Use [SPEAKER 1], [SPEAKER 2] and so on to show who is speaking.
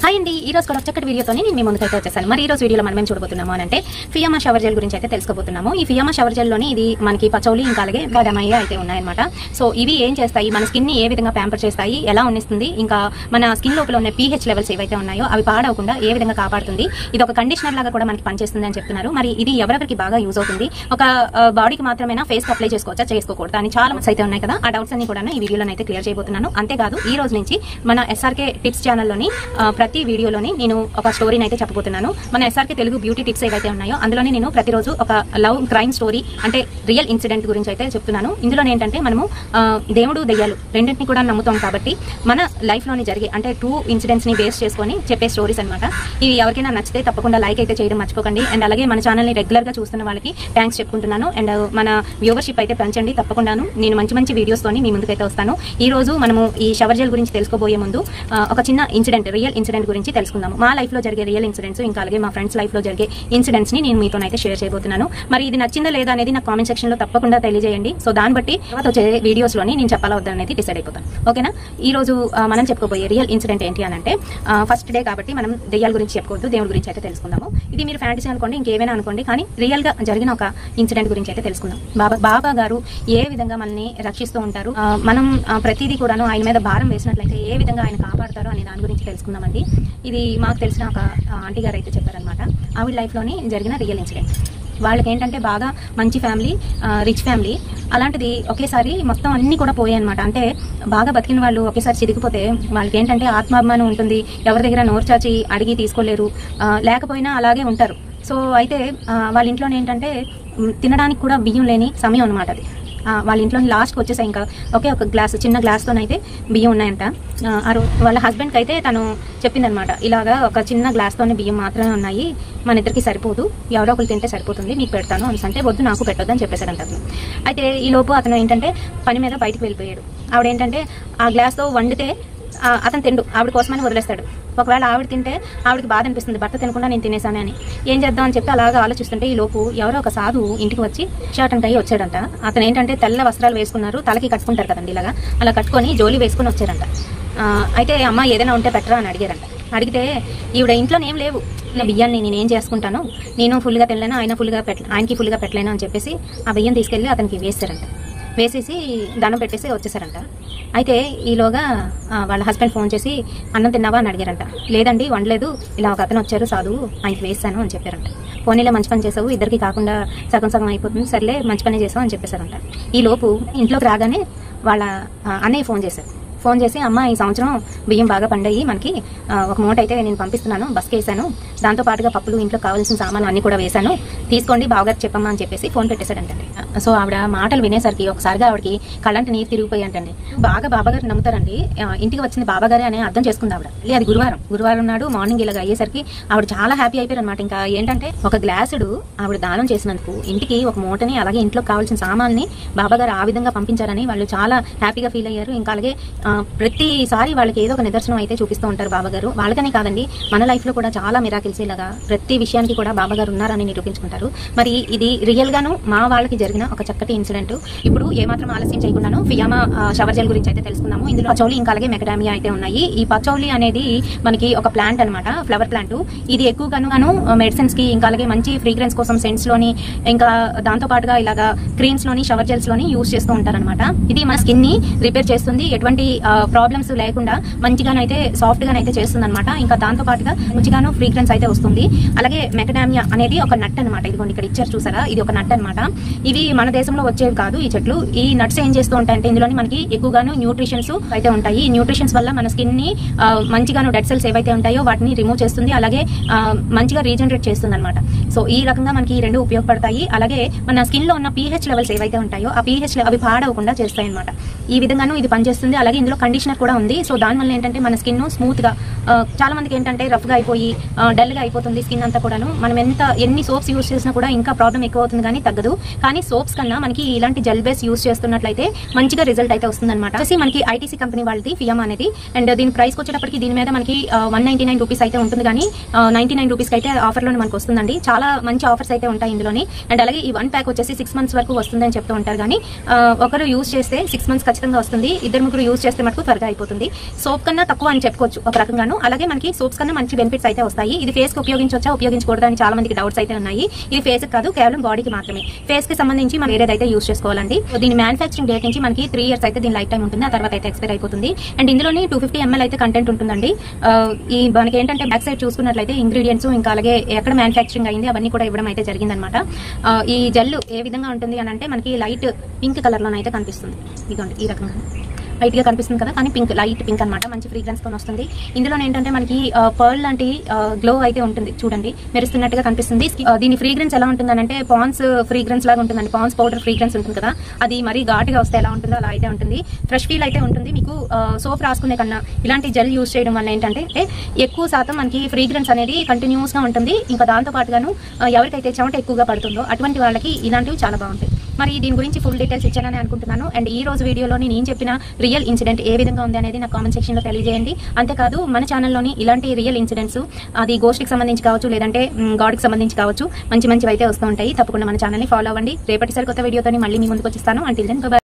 [SPEAKER 1] hi అండి ఈ రోజు కూడా ఒక చక్కటి వీడియోతో నేను మీ ముందుకైతే వచ్చేసాను మరి ఈ రోజు వీడియోలో మనం ఏం చూడబోతున్నాము అని అంటే ఫియామా షవర్ జెల్ గురించి అయితే తెలుసుకోబోతున్నాము ఈ ఫియామా షవర్ జెల్ లోని ఇది మనకి పచౌలి ఇంకా అలాగే గడమయ్య అయితే ఉన్నాయన్నమాట సో ఇవి ఏం చేస్తాయి మన స్కిన్ ని ఏ విధంగా ప్యాంపర్ చేస్తాయి ఎలా ఉన్నిస్తుంది ఇంకా మన స్కిన్ లోపల ఉన్న పీహెచ్ లెవెల్స్ ఏవైతే ఉన్నాయో అవి పాడవకుండా ఏ విధంగా కాపాడుతుంది ఇది ఒక కండిషనర్ లాగా కూడా మనకి పనిచేస్తుంది అని చెప్తున్నారు మరి ఇది ఎవరెవరికి బాగా యూజ్ అవుతుంది ఒక బాడీకి మాత్రమేనా ఫేస్ అప్లై చేసుకోవచ్చా చేసుకోకూడదు అని చాలా మంది అయితే ఉన్నాయి కదా ఆ డౌట్స్ అన్ని కూడా ఈ వీడియోలో అయితే క్లియర్ చేయబోతున్నాను అంతేకాదు ఈ రోజు నుంచి మన ఎస్ఆర్కే టిప్స్ ఛానల్లోని ఆ, ప్రతి వీడియోలోని నేను ఒక స్టోరీని అయితే చెప్పబోతున్నాను మన ఎస్ఆర్కే తెలుగు బ్యూటీ టిప్స్ ఏవైతే ఉన్నాయో అందులోనే నేను ప్రతిరోజు ఒక లవ్ క్రైమ్ స్టోరీ అంటే రియల్ ఇన్సిడెంట్ గురించి అయితే చెప్తున్నాను ఇందులో ఏంటంటే మనము ఆ, దేవుడు దెయ్యాలు రెండింటిని కూడా నమ్ముతాం కాబట్టి మన లైఫ్ లోని జరిగే అంటే టూ ఇన్సిడెంట్స్ ని బేస్ చేసుకొని చెప్పే స్టోరీస్ అనమాట ఇవి ఎవరికైనా నచ్చితే తప్పకుండా లైక్ అయితే చేయడం మర్చిపోకండి అండ్ అలాగే మన ఛానల్ ని రెగ్యులర్ గా చూస్తున్న వాళ్ళకి థ్యాంక్స్ చెప్పుకుంటున్నాను అండ్ మన వ్యూవర్షిప్ అయితే పెంచండి తప్పకుండాను నేను మంచి మంచి వీడియోస్ తోని మీ ముందుకైతే వస్తాను ఈ రోజు మనము ఈ షవర్ జెల్ గురించి తెలుసుకోబోయే ముందు ఆ, ఒక చిన్న ఇన్సిడెంట్ రియల్ ఇన్సిడెంట్ గురించి తెలుసుకుందాము మా లైఫ్ లో జరిగే రియల్ ఇన్సిడెంట్స్ ఇంకా అలాగే మా ఫ్రెండ్స్ లైఫ్ లో జరిగే ఇన్సిడెంట్స్ ని నేను మీతోనైతే షేర్ చేయబోతున్నాను మరి ఇది నచ్చిందా లేదా అనేది నాకు కామెంట్ సెక్షన్ లో తప్పకుండా తెలియజేయండి సో దాన్ని బట్టి తర్వాత వచ్చే వీడియోస్ లోని నేను చెప్పాలా వద్దా అనేది డిసైడ్ అయిపోతాను ఓకేనా ఈ రోజు ఆ, మనం చెప్పుకోబోయే రియల్ ఇన్సిడెంట్ ఏంటి అని అంటే ఫస్ట్ డే కాబట్టి మనం దెయ్యాల గురించి చెప్పుకోవద్దు దేవుడి గురించి అయితే తెలుసుకుందాము ఇది మీరు ఫ్యాంటసీ అనుకోండి ఇంకేమైనా అనుకోండి కానీ రియల్ గా జరిగిన ఒక ఇన్సిడెంట్ గురించి అయితే తెలుసుకుందాం బాబా బాబా గారు ఏ విధంగా మనల్ని రక్షిస్తూ ఉంటారు ఆ, మనం ఆ, ప్రతిదీ కూడాను ఆయన మీద భారం వేసినట్లయితే ఏ విధంగా ఆయన కాపాడతారో అనే దాని గురించి తెలుసుకుందామండి ఇది మాకు తెలిసిన ఒక ఆ, ఆంటీ గారు అయితే చెప్పారనమాట ఆవిడ లైఫ్ లోని జరిగిన రియల్ ఇన్సిడెంట్ వాళ్ళకి ఏంటంటే బాగా మంచి ఫ్యామిలీ రిచ్ ఫ్యామిలీ అలాంటిది ఒకేసారి మొత్తం అన్ని కూడా పోయాయి అనమాట అంటే బాగా బతికిన వాళ్ళు ఒకేసారి చిరిగిపోతే వాళ్ళకి ఏంటంటే ఆత్మాభిమానం ఉంటుంది ఎవరి దగ్గర నోరు చాచి అడిగి తీసుకోలేరు ఆ, లేకపోయినా అలాగే ఉంటారు సో అయితే ఆ, వాళ్ళ ఇంట్లో ఏంటంటే మ్, తినడానికి కూడా బియ్యం లేని సమయం అనమాట అది ఆ, వాళ్ళ ఇంట్లో లాస్ట్కి వచ్చేసాయి ఇంకా ఒకే ఒక గ్లాస్ చిన్న గ్లాస్తోనైతే బియ్యం ఉన్నాయంట ఆ, ఆ రో- వాళ్ళ హస్బెండ్కి అయితే తను చెప్పిందనమాట ఇలాగా ఒక చిన్న గ్లాస్తోనే బియ్యం మాత్రమే ఉన్నాయి మన ఇద్దరికి సరిపోదు ఎవరో ఒకరు తింటే సరిపోతుంది మీకు పెడతాను అని అంటే వద్దు నాకు పెట్టొద్దు అని చెప్పేశారంట అతను అయితే ఈ లోపు అతను ఏంటంటే పని మీద బయటికి వెళ్ళిపోయాడు ఆవిడ ఏంటంటే ఆ గ్లాస్తో వండితే ఆ, అతను తిండు ఆవిడ కోసమని వదిలేస్తాడు ఒకవేళ ఆవిడ తింటే ఆవిడకి బాధ అనిపిస్తుంది భర్త తినకుండా నేను తినేసాను అని ఏం చేద్దాం అని చెప్పి అలాగా ఆలోచిస్తుంటే ఈ లోపు ఎవరో ఒక సాధువు ఇంటికి వచ్చి షర్ట్ అండ్ టై వచ్చాడంట అతను ఏంటంటే తెల్ల వస్త్రాలు వేసుకున్నారు తలకి కట్టుకుంటారు కదండి ఇలాగా అలా కట్టుకొని జోలి వేసుకుని వచ్చారంట ఆ, అయితే అమ్మ ఏదైనా ఉంటే పెట్టరా అని అడిగారంట అడిగితే ఈవిడ ఇంట్లో ఏం లేవు నా బియ్యాన్ని నేను ఏం చేసుకుంటాను నేను ఫుల్గా తినలేను ఆయన ఫుల్గా పెట్ట ఆయనకి ఫుల్గా పెట్టలేను అని చెప్పేసి ఆ బియ్యం తీసుకెళ్ళి అతనికి వేస్తారంట వేసేసి దండం పెట్టేసి వచ్చేసారంట అయితే ఈలోగా ఆ, వాళ్ళ హస్బెండ్ ఫోన్ చేసి అన్నం తిన్నావా అని అడిగారంట లేదండి వండలేదు ఇలా ఒక అతను వచ్చారు సాధువు ఆయనకి వేస్తాను అని చెప్పారంట పోనీలే మంచి పని చేసావు ఇద్దరికి కాకుండా సగం సగం అయిపోతుంది సర్లే మంచి పని చేసావు అని చెప్పేశారంట ఈ లోపు ఇంట్లోకి రాగానే వాళ్ళ ఆ, అన్నయ్య ఫోన్ చేశారు ఫోన్ చేసి అమ్మ ఈ సంవత్సరం బియ్యం బాగా పండాయి మనకి ఆ, ఒక మూట అయితే నేను పంపిస్తున్నాను బస్కి వేసాను దాంతో పాటుగా పప్పులు ఇంట్లో కావాల్సిన సామాన్లు అన్ని కూడా వేశాను తీసుకోండి బావగారు చెప్పమ్మా అని చెప్పేసి ఫోన్ పెట్టేశాడంటండి సో ఆవిడ మాటలు వినేసరికి ఒకసారిగా ఆవిడకి కళ్ళంటి నీరు తిరిగిపోయి అంటండి బాగా బాబాగారు నమ్ముతారండి ఆ, ఇంటికి వచ్చింది బాబాగారే అని అర్థం చేసుకుంది ఆవిడ మళ్ళీ అది గురువారం గురువారం నాడు మార్నింగ్ ఇలాగ అయ్యేసరికి ఆవిడ చాలా హ్యాపీ అయిపోయారు అనమాట ఇంకా ఏంటంటే ఒక గ్లాసుడు ఆవిడ దానం చేసినందుకు ఇంటికి ఒక మూటని అలాగే ఇంట్లో కావాల్సిన సామాన్ని బాబాగారు ఆ విధంగా పంపించారని వాళ్ళు చాలా హ్యాపీగా ఫీల్ అయ్యారు ఇంకా అలాగే ఆ, ప్రతిసారి వాళ్ళకి ఏదో ఒక నిదర్శనం అయితే చూపిస్తూ ఉంటారు బాబాగారు వాళ్ళకనే కాదండి మన లైఫ్ లో కూడా చాలా మిరాకిల్స్ ఇలాగా ప్రతి విషయానికి కూడా బాబాగారు ఉన్నారని నిరూపించుకుంటారు మరి ఇది రియల్ గాను మా వాళ్ళకి జరిగిన ఒక చక్కటి ఇన్సిడెంట్ ఇప్పుడు ఏమాత్రం ఆలస్యం చేయకుండాను ఫియామా ఆ, షవర్ జెల్ గురించి అయితే తెలుసుకుందాము ఇందులో పచౌలి ఇంకా అలాగే మెకడామియా అయితే ఉన్నాయి ఈ పచౌలి అనేది మనకి ఒక ప్లాంట్ అన్నమాట ఫ్లవర్ ప్లాంట్ ఇది ఎక్కువగాను గాను మెడిసిన్స్ కి ఇంకా అలాగే మంచి ఫ్రీగ్రెన్స్ కోసం సెంట్స్ లోని ఇంకా దాంతో పాటుగా ఇలాగా క్రీమ్స్ లోని షవర్ జెల్స్ లోని యూస్ చేస్తూ ఉంటారన్నమాట ఇది మన స్కిన్ ని రిపేర్ చేస్తుంది ఎటువంటి ప్రాబ్లమ్స్ లేకుండా మంచిగానైతే సాఫ్ట్ గానైతే చేస్తుంది అనమాట ఇంకా దాంతో పాటుగా మంచిగాను ఫ్రీగ్రెన్స్ అయితే వస్తుంది అలాగే మెకడామియా అనేది ఒక నట్ అన్నమాట ఇదిగోండి ఇక్కడ ఇచ్చారు చూసారా ఇది ఒక నట్ అన్నమాట ఇవి మన దేశంలో వచ్చేవి కాదు ఈ చెట్లు ఈ నట్స్ ఏం చేస్తూ ఉంటాయంటే ఇందులోని మనకి ఎక్కువగాను న్యూట్రిషన్స్ అయితే ఉంటాయి ఈ న్యూట్రిషన్స్ వల్ల మన స్కిన్ ని ఆ, మంచిగాను డెడ్ సెల్స్ ఏవైతే ఉంటాయో వాటిని రిమూవ్ చేస్తుంది అలాగే ఆ, మంచిగా రీజనరేట్ చేస్తుంది అనమాట సో ఈ రకంగా మనకి ఈ రెండు ఉపయోగపడతాయి అలాగే మన స్కిన్ లో ఉన్న పీహెచ్ లెవెల్స్ ఏవైతే ఉంటాయో ఆ పీహెచ్ అవి పాడవకుండా చేస్తాయి అనమాట ఈ విధంగాను ఇది పనిచేస్తుంది అలాగే ఇందులో కండిషనర్ కూడా ఉంది సో దానివల్ల ఏంటంటే మన స్కిన్ స్మూత్ గా ఆ, చాలా మందికి ఏంటంటే రఫ్ గా అయిపోయి డల్ గా అయిపోతుంది స్కిన్ అంతా కూడాను మనం ఎంత ఎన్ని సోప్స్ యూస్ చేసినా కూడా ఇంకా ప్రాబ్లం ఎక్కువ అవుతుంది కానీ తగ్గదు కానీ సోప్స్ కన్నా మనకి ఇలాంటి జెల్ బేస్ యూస్ చేస్తున్నట్లయితే మంచిగా రిజల్ట్ అయితే వస్తుంది అనమాట వచ్చేసి మనకి ఐటీసీ కంపెనీ వాళ్ళది ఫియామా అనేది అండ్ దీని ప్రైస్ వచ్చేటప్పటికి దీని మీద మనకి వన్ నైన్టీ నైన్ రూపీస్ అయితే ఉంటుంది కానీ నైన్టీ నైన్ రూపీస్ అయితే ఆఫర్ లోనే మనకు వస్తుందండి చాలా మంచి ఆఫర్స్ అయితే ఉంటాయి ఇందులోని అండ్ అలాగే ఈ వన్ ప్యాక్ వచ్చేసి సిక్స్ మంత్స్ వరకు వస్తుందని చెప్తూ ఉంటారు కానీ ఆ, ఒకరు యూస్ చేస్తే సిక్స్ మంత్స్ ఖచ్చితంగా వస్తుంది ఇద్దరు ముగ్గురు యూస్ చేస్తే చేస్తే మటుకు త్వరగా అయిపోతుంది సోప్ కన్నా తక్కువ అని చెప్పుకోవచ్చు ఒక రకంగాను అలాగే మనకి సోప్స్ కన్నా మంచి బెనిఫిట్స్ అయితే వస్తాయి ఇది ఫేస్ కి ఉపయోగించవచ్చా ఉపయోగించకూడదు అని చాలా మందికి డౌట్స్ అయితే ఉన్నాయి ఇది ఫేస్ కాదు కేవలం బాడీకి మాత్రమే ఫేస్ కి సంబంధించి మనం వేరేదైతే యూస్ చేసుకోవాలండి దీని మ్యానుఫాక్చరింగ్ డేట్ నుంచి మనకి త్రీ ఇయర్స్ అయితే దీని లైఫ్ టైం ఉంటుంది ఆ తర్వాత అయితే ఎక్స్పైర్ అయిపోతుంది అండ్ ఇందులోని టూ ఫిఫ్టీ ఎంఎల్ అయితే కంటెంట్ ఉంటుందండి ఆ, ఈ మనకి ఏంటంటే బ్యాక్ సైడ్ చూసుకున్నట్లయితే ఇంగ్రీడియంట్స్ ఇంకా అలాగే ఎక్కడ మ్యానుఫాక్చరింగ్ అయింది అవన్నీ కూడా ఇవ్వడం అయితే జరిగిందనమాట ఆ, ఈ జెల్ ఏ విధంగా ఉంటుంది అని అంటే మనకి లైట్ పింక్ కలర్ లోనైతే కనిపిస్తుంది ఇదిగోండి ఈ రకంగా లైట్ గా కనిపిస్తుంది కదా కానీ పింక్ లైట్ పింక్ అన్నమాట మంచి ఫ్రీగ్రెన్స్ తో వస్తుంది ఇందులో ఏంటంటే మనకి పర్ల్ లాంటి గ్లో అయితే ఉంటుంది చూడండి మెరుస్తున్నట్టుగా కనిపిస్తుంది ఆ, దీని ఫ్రీగ్రెన్స్ ఎలా ఉంటుంది అంటే పాన్స్ ఫ్రీగ్రెన్స్ లాగా ఉంటుందండి పాన్స్ పౌడర్ ఫ్రీగ్రెన్స్ ఉంటుంది కదా అది మరీ ఘాటుగా వస్తే ఎలా ఉంటుందో అలా అయితే ఉంటుంది ఫ్రెష్ ఫీల్ అయితే ఉంటుంది మీకు సోప్ రాసుకునే కన్నా ఇలాంటి జెల్ యూస్ చేయడం వల్ల ఏంటంటే అంటే ఎక్కువ శాతం మనకి ఫ్రీగ్రెన్స్ అనేది కంటిన్యూస్ గా ఉంటుంది ఇంకా దాంతో పాటుగాను ఆ, ఎవరికైతే చెమట ఎక్కువగా పడుతుందో అటువంటి వాళ్ళకి ఇలాంటివి చాలా బాగుంటాయి మరి దీని గురించి ఫుల్ డీటెయిల్స్ ఇచ్చానని అనుకుంటున్నాను అండ్ ఈ రోజు వీడియోలోని నేను చెప్పిన రియల్ ఇన్సిడెంట్ ఏ విధంగా ఉంది అనేది నా కామెంట్ సెక్షన్ లో తెలియజేయండి అంతేకాదు మన ఛానల్లోని ఇలాంటి రియల్ ఇన్సిడెంట్స్ అది గోష్ఠికి సంబంధించి కావచ్చు లేదంటే గాడ్కి సంబంధించి కావచ్చు మంచి మంచివి అయితే వస్తూ ఉంటాయి తప్పకుండా మన ఛానల్ని ఫాలో అవ్వండి రేపటిసారి కొత్త వీడియోతో మళ్ళీ మీ ముందుకు వచ్చిస్తాను అంటిల్ దెన్